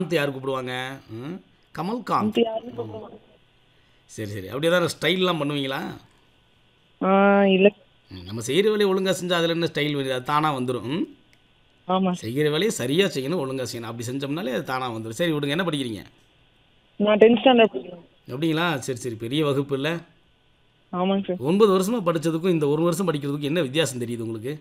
காந்த் யார் கூப்பிடுவாங்க ம்? கமல்காந்த் இது யாருன்னு கூப்பிடுவாங்க. சரி சரி அப்படியே தான் ஸ்டைல்லாம் பண்ணுவீங்களா ஆ இல்ல ம், நம்ம செய்கிற வேலையை ஒழுங்காக செஞ்சால் அதில் என்ன ஸ்டைல் வருது அது தானாக வந்துடும் ம்? ஆமா செய்கிற வேலையை சரியாக செய்யணும் ஒழுங்காக செய்யணும் அப்படி செஞ்சோம்னாலே அது தானாக வந்துடும் சரி விடுங்க என்ன படிக்கிறீங்க நான் டென்த் ஸ்டாண்டர்ட் படிக்கிறேன் அப்படிங்களா சரி சரி பெரிய வகுப்பு இல்லை ஆமாங்க சார் ஒன்பது வருஷமாக படித்ததுக்கும் இந்த ஒரு வருஷம் படிக்கிறதுக்கும் என்ன வித்தியாசம் தெரியுது உங்களுக்கு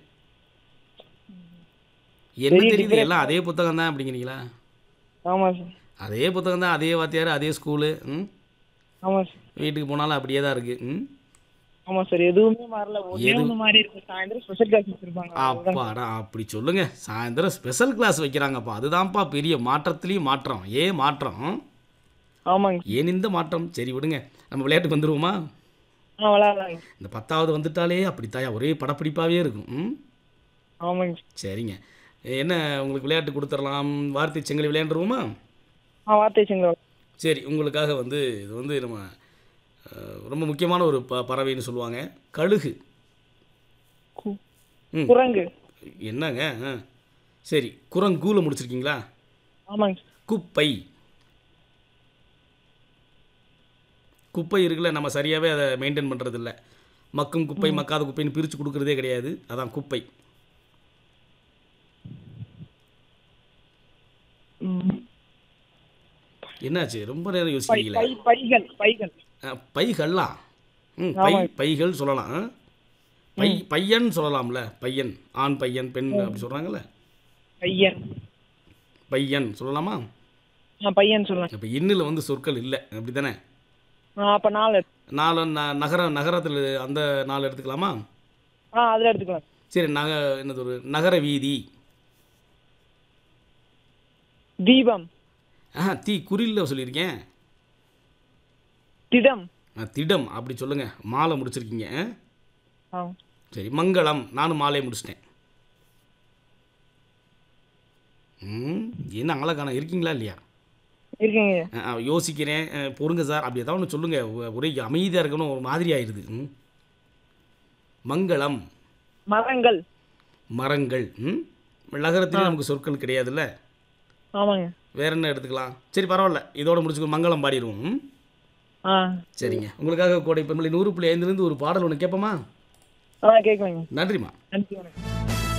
என்ன பெரிய தெரியுது difference. எல்லாம் அதே புத்தகம் தான் அப்படிங்கிறீங்களா ஆமா சார் அதே புத்தகம் தான் அதே வாத்தியார் அதே ஸ்கூலு ம் ஆமா சார் வீட்டுக்கு போனாலும் அப்படியே தான் இருக்குது ம் ஆமா சார் எதுவுமே மாறல ஒரே எது- ஒண்ணு மாதிரி இருக்கு சாயந்தரம் ஸ்பெஷல் கிளாஸ் வச்சிருப்பாங்க அவ்வளவுதான். அப்பாடா அப்படி சொல்லுங்க சாயந்தரம் ஸ்பெஷல் கிளாஸ் வைக்கிறாங்கப்பா அதுதான்ப்பா பெரிய மாற்றத்துலேயும் மாற்றம் ஏன் மாற்றம் ஆமாங்க ஏன் இந்த மாற்றம் சரி விடுங்க நம்ம விளையாட்டுக்கு வந்துருவோமா ஆ விளையாடலாங்க இந்த பத்தாவது வந்துட்டாலே அப்படித்தாயா ஒரே படப்பிடிப்பாகவே இருக்கும் ம் ஆமாங்க சரிங்க என்ன உங்களுக்கு விளையாட்டு கொடுத்துடலாம் வார்த்தை செங்கல் விளையாண்டுருவோமா ஆ வார்த்தை செங்கல் சரி உங்களுக்காக வந்து இது வந்து நம்ம அஹ், ரொம்ப முக்கியமான ஒரு ப பறவைன்னு சொல்லுவாங்க கழுகு கு- ம் குரங்கு என்னங்க ஆ. சரி குரங்கூல முடிச்சிருக்கீங்களா ஆமாங்க குப்பை குப்பை இருக்குல்ல நம்ம சரியாகவே அதை மெயின்டைன் பண்ணுறதில்ல மக்கும் குப்பை மக்காத குப்பைன்னு பிரித்து கொடுக்குறதே கிடையாது அதான் குப்பை ம். என்னாச்சு ரொம்ப நேரம் பை யோசிக்கிறீங்களே பை பைகள் பைகள் ஆ, பைகளா ம் பை பைகள் சொல்லலாம் ஆ? பை பையன் சொல்லலாம்ல பையன் ஆண் பையன் பெண் அப்படி சொல்கிறாங்கல்ல பையன் பையன் சொல்லலாமா ஆ பையன் சொல்லுங்க இப்போ இன்னில் வந்து சொற்கள் இல்லை அப்படி தானே ஆ அப்ப நாலு நாலு ந நகர நகரத்தில் அந்த நாலு எடுத்துக்கலாமா ஆ அதுல எடுத்துக்கலாம் சரி நக என்னது ஒரு நகர வீதி தீபம் ஆ தீ குறில்ல சொல்லியிருக்கேன் திடம் ஆ, திடம் அப்படி சொல்லுங்கள் மாலை முடிச்சிருக்கீங்க ஆ? ஆ சரி மங்களம் நானும் மாலையை முடிச்சிட்டேன் ம் என்ன அழகான இருக்கீங்களா இல்லையா இருக்கீங்க ஆ, ஆ, யோசிக்கிறேன் ஆ, பொறுங்க சார் அப்படி ஏதாவது ஒன்று சொல்லுங்கள் ஒரே அமைதியாக இருக்கணும் ஒரு மாதிரி ஆயிடுது ம் மங்களம் மரங்கள் மரங்கள் ம் நகரத்திலே நமக்கு சொற்கள் கிடையாதுல்ல ஆமாங்க வேற என்ன எடுத்துக்கலாம் சரி பரவாயில்ல இதோட முடிச்சுக்கோ மங்களம் பாடிடுவோம் ம்? ஆ சரிங்க உங்களுக்காக கோடை பெண்மொழி நூறு புள்ளி ஐந்துலேருந்து ஒரு பாடல் ஒன்று கேட்போமா ஆ கேட்குறேங்க நன்றிம்மா நன்றி வணக்கம்